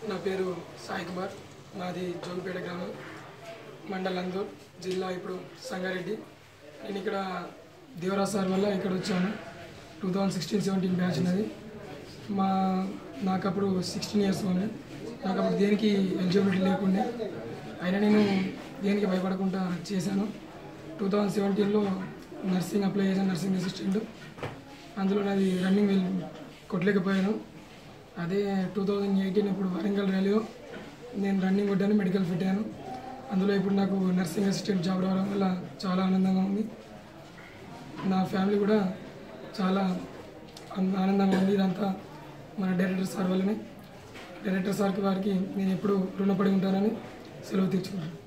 నా పేరు సాయి కుమార్ మాది జోగిపేట గ్రామం మండల్ అందూర్ జిల్లా ఇప్పుడు సంగారెడ్డి నేను ఇక్కడ దేవరాజ్ సార్ వల్ల ఇక్కడ వచ్చాను two thousand sixteen seventeen batch ఉన్నది మా నాకు అప్పుడు సిక్స్టీన్ ఇయర్స్ ఉన్నాయి నాకు అప్పుడు దేనికి ఎలిజిబిలిటీ లేకుండే అయినా నేను దేనికి భయపడకుండా చేశాను టూ థౌజండ్ సెవెంటీన్లో నర్సింగ్ అప్లై చేశాను నర్సింగ్ అసిస్టెంట్ అందులో నాది రన్నింగ్ వెళ్ళి కొట్టలేకపోయాను అదే టూ థౌజండ్ ఎయిటీన్ ఇప్పుడు వరంగల్ ర్యాలీలో నేను రన్నింగ్ కొట్టాను మెడికల్ ఫిట్ అయ్యాను అందులో ఇప్పుడు నాకు నర్సింగ్ అసిస్టెంట్ జాబ్ రావడం వల్ల చాలా ఆనందంగా ఉంది నా ఫ్యామిలీ కూడా చాలా ఆన్- ఆనందంగా ఉంది ఇదంతా మన డైరెక్టర్ సార్ వల్లనే డైరెక్టర్ సార్కి వారికి నేను ఎప్పుడు రుణపడి ఉంటానని సెలవు తీర్చుకుంటాను